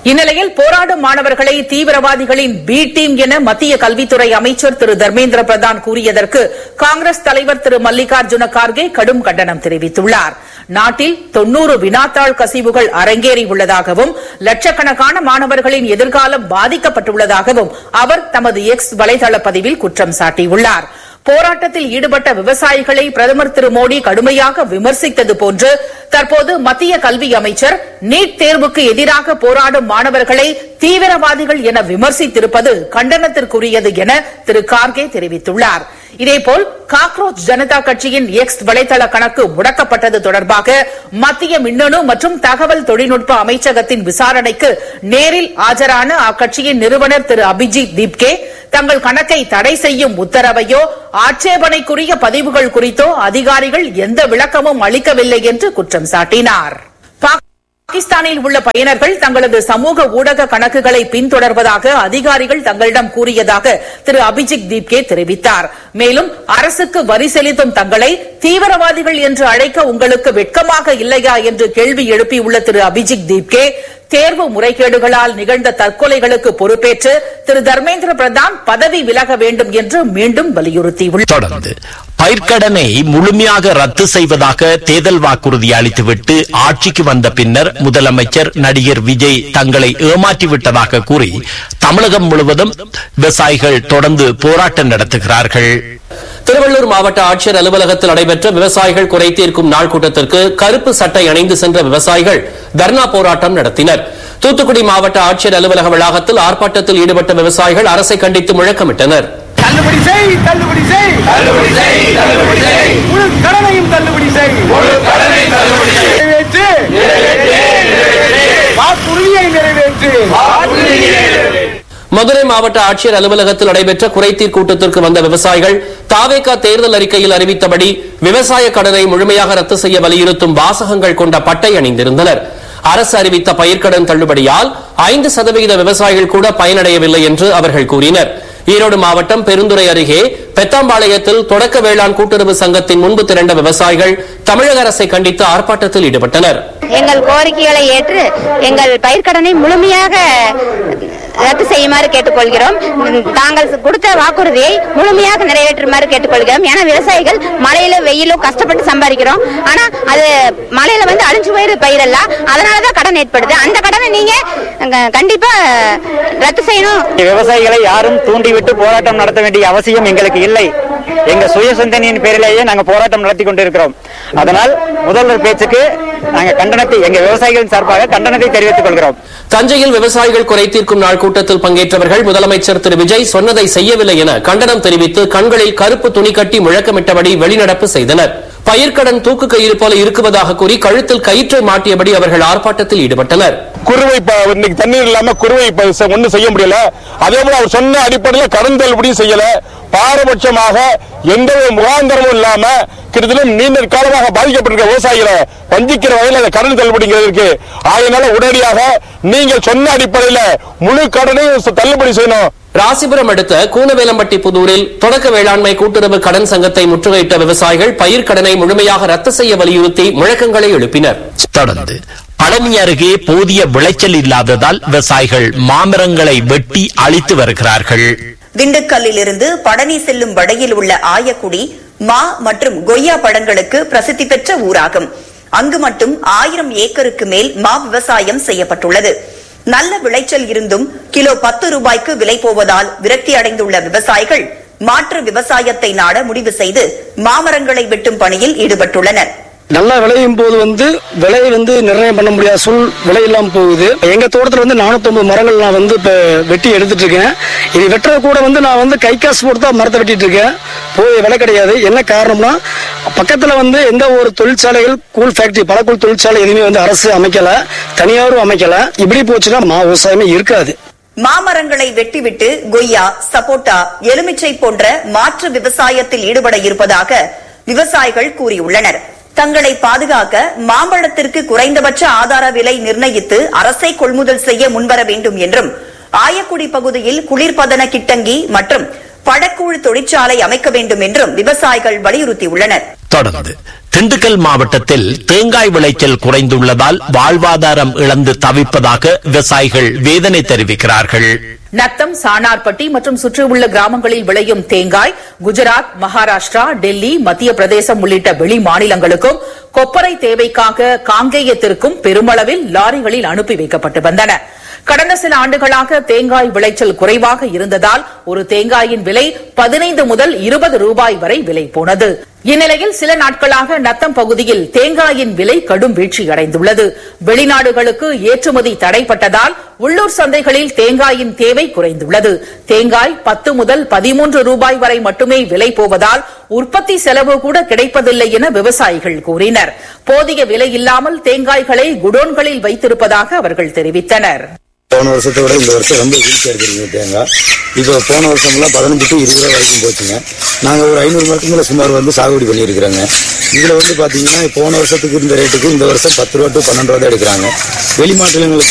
இந்நிலையில் போராடும் மாணவர்களை தீவிரவாதிகளின் பி டீம் என மத்திய கல்வித்துறை அமைச்சர் திரு தர்மேந்திர பிரதான் கூறியதற்கு காங்கிரஸ் தலைவர் திரு மல்லிகார்ஜுன கார்கே கடும் கண்டனம் தெரிவித்துள்ளார் நாட்டில் தொன்னூறு வினாத்தாள் கசிவுகள் அரங்கேறியுள்ளதாகவும் லட்சக்கணக்கான மாணவர்களின் எதிர்காலம் பாதிக்கப்பட்டுள்ளதாகவும் அவர் தமது எக்ஸ் வலைதள பதிவில் குற்றம் சாட்டியுள்ளார் போராட்டத்தில் ஈடுபட்ட விவசாயிகளை பிரதமர் திரு மோடி கடுமையாக விமர்சித்தது போன்று தற்போது மத்திய கல்வி அமைச்சர் நீட் தேர்வுக்கு எதிராக போராடும் மாணவர்களை தீவிரவாதிகள் என விமர்சித்திருப்பது கண்டனத்திற்குரியது என திரு கார்கே தெரிவித்துள்ளார் இதேபோல் காக்ரோச் ஜனதா கட்சியின் எக்ஸ் வலைதள கணக்கு முடக்கப்பட்டது தொடர்பாக மத்திய மின்னணு மற்றும் தகவல் தொழில்நுட்ப அமைச்சகத்தின் விசாரணைக்கு நேரில் ஆஜரான அக்கட்சியின் நிறுவனர் திரு அபிஜித் தீப்கே தங்கள் கணக்கை தடை செய்யும் உத்தரவையோ ஆட்சேபனைக்குரிய பதிவுகள் குறித்தோ அதிகாரிகள் எந்த விளக்கமும் அளிக்கவில்லை என்று குற்றம் சாட்டினார் பாகிஸ்தானில் உள்ள பயனர்கள் தங்களது சமூக ஊடக கணக்குகளை பின்தொடர்வதாக அதிகாரிகள் தங்களிடம் கூறியதாக திரு அபிஜித் தீப்கே தெரிவித்தார் மேலும் அரசுக்கு வரி செலுத்தும் தங்களை தீவிரவாதிகள் என்று அழைக்க உங்களுக்கு வெட்கமாக இல்லையா என்று கேள்வி எழுப்பியுள்ள திரு அபிஜித் தீப்கே தேர்வு முறைகேடுகளால் நிகழ்ந்த தற்கொலைகளுக்கு பொறுப்பேற்று திரு தர்மேந்திர பிரதான் பதவி விலக வேண்டும் என்று மீண்டும் வலியுறுத்தியுள்ளார் தொடர்ந்து பயிர்க்கடனை முழுமையாக ரத்து செய்வதாக தேர்தல் வாக்குறுதி அளித்துவிட்டு ஆட்சிக்கு வந்த பின்னர் முதலமைச்சர் நடிகர் விஜய் தங்களை ஏமாற்றிவிட்டதாக கூறி தமிழகம் முழுவதும் விவசாயிகள் தொடர்ந்து போராட்டம் நடத்துகிறார்கள் திருவள்ளூர் மாவட்ட ஆட்சியர் அலுவலகத்தில் நடைபெற்ற விவசாயிகள் குறை தீர்க்கும் நாள் கூட்டத்திற்கு கருப்பு சட்டை அணிந்து சென்ற விவசாயிகள் தர்ணா போராட்டம் நடத்தினர் தூத்துக்குடி மாவட்ட ஆட்சியர் அலுவலக வளாகத்தில் ஆர்ப்பாட்டத்தில் ஈடுபட்ட விவசாயிகள் அரசை கண்டித்து முழக்கமிட்டனர் தள்ளுபடி செய் தள்ளுபடி செய் தள்ளுபடி செய் தள்ளுபடி செய் முழு கடனையும் தள்ளுபடி செய் முழு கடனை தள்ளுபடி செய் நிறைவேற்று வாக்குறுதியை நிறைவேற்று மதுரை மாவட்ட ஆட்சியர் அலுவலகத்தில் நடைபெற்ற குறைதீர் கூட்டத்திற்கு வந்த விவசாயிகள் தாவேகா தேர்தல் அறிக்கையில் அறிவித்தபடி விவசாய கடனை முழுமையாக ரத்து செய்ய வலியுறுத்தும் வாசகங்கள் கொண்ட பட்டை அணிந்திருந்தனர் அரசு அறிவித்த பயிர்க்கடன் தள்ளுபடியால் ஐந்து சதவிகித விவசாயிகள் கூட பயனடையவில்லை என்று அவர்கள் கூறினர் ஈரோடு மாவட்டம் பெருந்துறை அருகே பெத்தாம்பாளையத்தில் தொடக்க வேளாண் கூட்டுறவு சங்கத்தின் முன்பு திரண்ட விவசாயிகள் தமிழக அரசை கண்டித்து ஆர்ப்பாட்டத்தில் ஈடுபட்டனர் எங்கள் கோரிக்கைகளை ஏற்று எங்கள் பயிர்க்கடனை முழுமையாக ரத்து செய்யுமாறு கேட்டுக்கொள்கிறோம் தாங்கள் கொடுத்த வாக்குறுதியை முழுமையாக நிறைவேற்றுமாறு கேட்டுக்கொள்கிறோம் ஏன்னா விவசாயிகள் மழையில வெயிலும் கஷ்டப்பட்டு சம்பாதிக்கிறோம் ஆனா அது மழையில வந்து அழிஞ்சு போயிரு பயிரெல்லாம் அதனாலதான் கடன் ஏற்படுது அந்த கடனை நீங்க அஹ், கண்டிப்பா ரத்து செய்யணும் விவசாயிகளை யாரும் தூண்டிவிட்டு போராட்டம் நடத்த வேண்டிய அவசியம் எங்களுக்கு இல்லை எங்க சுய சிந்தனையின் பேரிலேயே நாங்க போராட்டம் நடத்தி கொண்டிருக்கிறோம் அதனால் முதல்வர் பேச்சுக்கு நாங்க கண்டனத்தை எங்க விவசாயிகளின் சார்பாக கண்டனத்தை தெரிவித்துக் கொள்கிறோம் தஞ்சையில் விவசாயிகள் குறை தீர்க்கும் நாள் கூட்டத்தில் பங்கேற்றவர்கள் முதலமைச்சர் திரு விஜய் சொன்னதை செய்யவில்லை என கண்டனம் தெரிவித்து கண்களில் கருப்பு துணி கட்டி முழக்கமிட்டபடி வெளிநடப்பு செய்தனர் பயிர்க்கடன் தூக்கு கயிறு போல இருக்குவதாக கூறி கழுத்தில் கயிற்றை மாட்டியபடி அவர்கள் ஆர்ப்பாட்டத்தில் ஈடுபட்டனர் குறுவை ப- இன்னைக்கு தண்ணீர் இல்லாம குறுவை ப- செ- ஒண்ணும் செய்ய முடியல அதே போல அவர் சொன்ன அடிப்படையில் கடன் தள்ளுபடியும் செய்யல பாரபட்சமாக எந்த ஒரு முகாந்தரமும் இல்லாம கிட்டத்தட்ட நீண்ட காலமாக பாதிக்கப்பட்டிருக்க விவசாயிகளை வஞ்சிக்கிற வகையில் அந்த கடன் தள்ளுபடிங்கிறது இருக்கு ஆகையினால உடனடியாக நீங்கள் சொன்ன அடிப்படையில் முழு கடனையும் ச- தள்ளுபடி செய்யணும் ராசிபுரம் அடுத்த கூனவேலம்பட்டி புதூரில் தொடக்க வேளாண்மை கூட்டுறவு கடன் சங்கத்தை முற்றுகையிட்ட விவசாயிகள் பயிர்க்கடனை முழுமையாக ரத்து செய்ய வலியுறுத்தி முழக்கங்களை எழுப்பினர் தொடர்ந்து பழனி அருகே போதிய விளைச்சல் இல்லாததால் விவசாயிகள் மாமரங்களை வெட்டி அழித்து வருகிறார்கள் திண்டுக்கல்லிலிருந்து பழனி செல்லும் வழியில் உள்ள ஆயக்குடி மா மற்றும் கொய்யா பழங்களுக்கு பிரசித்தி பெற்ற ஊராகும் அங்கு மட்டும் ஆயிரம் ஏக்கருக்கு மேல் மா விவசாயம் செய்யப்பட்டுள்ளது நல்ல விளைச்சல் இருந்தும் கிலோ பத்து ரூபாய்க்கு விலை போவதால் விரக்தி அடைந்துள்ள விவசாயிகள் மாற்று விவசாயத்தை நாட முடிவு செய்து மாமரங்களை வெட்டும் பணியில் ஈடுபட்டுள்ளனர் நல்லா விளையும் போது வந்து விலை வந்து நிர்ணயம் பண்ண முடியாத சூழ் விலை இல்லாம போகுது எங்க தோட்டத்துல வந்து 450 மரங்கள் நான் வந்து இப்ப வெட்டி எடுத்துட்டு இருக்கேன் இது வெட்டுறது கூட வந்து நான் வந்து கை காசு போட்டு தான் மரத்தை வெட்டிட்டு இருக்கேன் போய் விலை கிடையாது என்ன காரணம்னா பக்கத்துல வந்து எந்த ஒரு தொழிற்சாலைகள் கூழ் ஃபேக்டரி பழக்கூழ் தொழிற்சாலை எதுவுமே வந்து அரசு அமைக்கல தனியாரும் அமைக்கல இப்படி போச்சுன்னா மா விவசாயமே இருக்காது மாமரங்களை வெட்டிவிட்டு கொய்யா சப்போட்டா எலுமிச்சை போன்ற மாற்று விவசாயத்தில் ஈடுபட இருப்பதாக விவசாயிகள் கூறியுள்ளனர் தங்களை பாதுகாக்க மாம்பழத்திற்கு குறைந்தபட்ச ஆதார விலை நிர்ணயித்து அரசை கொள்முதல் செய்ய முன்வர வேண்டும் என்றும் ஆயக்குடி பகுதியில் குளிர்பதன கிட்டங்கி மற்றும் பழக்கூழ் தொழிற்சாலை அமைக்க வேண்டும் என்றும் விவசாயிகள் வலியுறுத்தியுள்ளனர் தொடர்ந்து திண்டுக்கல் மாவட்டத்தில் தேங்காய் விளைச்சல் குறைந்துள்ளதால் வாழ்வாதாரம் இழந்து தவிப்பதாக விவசாயிகள் வேதனை தெரிவிக்கிறார்கள் நத்தம் சானார்பட்டி மற்றும் சுற்றியுள்ள கிராமங்களில் விளையும் தேங்காய் குஜராத் மகாராஷ்டிரா டெல்லி மத்திய பிரதேசம் உள்ளிட்ட வெளி மாநிலங்களுக்கும் கொப்பரை தேவைக்காக காங்கேயத்திற்கும் பெருமளவில் லாரிகளில் அனுப்பி வைக்கப்பட்டு வந்தன கடந்த சில ஆண்டுகளாக தேங்காய் விளைச்சல் குறைவாக இருந்ததால் ஒரு தேங்காயின் விலை பதினைந்து முதல் இருபது ரூபாய் வரை விலை போனது இந்நிலையில் சில நாட்களாக நத்தம் பகுதியில் தேங்காயின் விலை கடும் வீழ்ச்சியடைந்துள்ளது வெளிநாடுகளுக்கு ஏற்றுமதி தடைப்பட்டதால் உள்ளூர் சந்தைகளில் தேங்காயின் தேவை குறைந்துள்ளது தேங்காய் பத்து முதல் பதிமூன்று ரூபாய் வரை மட்டுமே விலை போவதால் உற்பத்தி செலவு கூட கிடைப்பதில்லை என விவசாயிகள் கூறினர் போதிய விலை இல்லாமல் தேங்காய்களை குடோன்களில் வைத்திருப்பதாக அவர்கள் தெரிவித்தனர் போன வருஷத்தை விட இந்த வருஷம் ரொம்ப வீழ்ச்சியா இருக்குதுங்க தேங்காய் இப்போ போன வருஷம்லாம் பதினஞ்சு டு இருபது ரூபா வரைக்கும் போச்சுங்க நாங்கள் ஒரு ஐநூறு மரத்துக்குள்ள சுமார் வந்து சாகுபடி பண்ணியிருக்கிறோங்க இதில் வந்து பார்த்தீங்கன்னா போன வருஷத்துக்கு இருந்த ரேட்டுக்கு இந்த வருஷம் பத்து ரூபா டு பன்னெண்டு ரூபா தான் எடுக்கிறாங்க வெளி மாநிலங்களுக்கு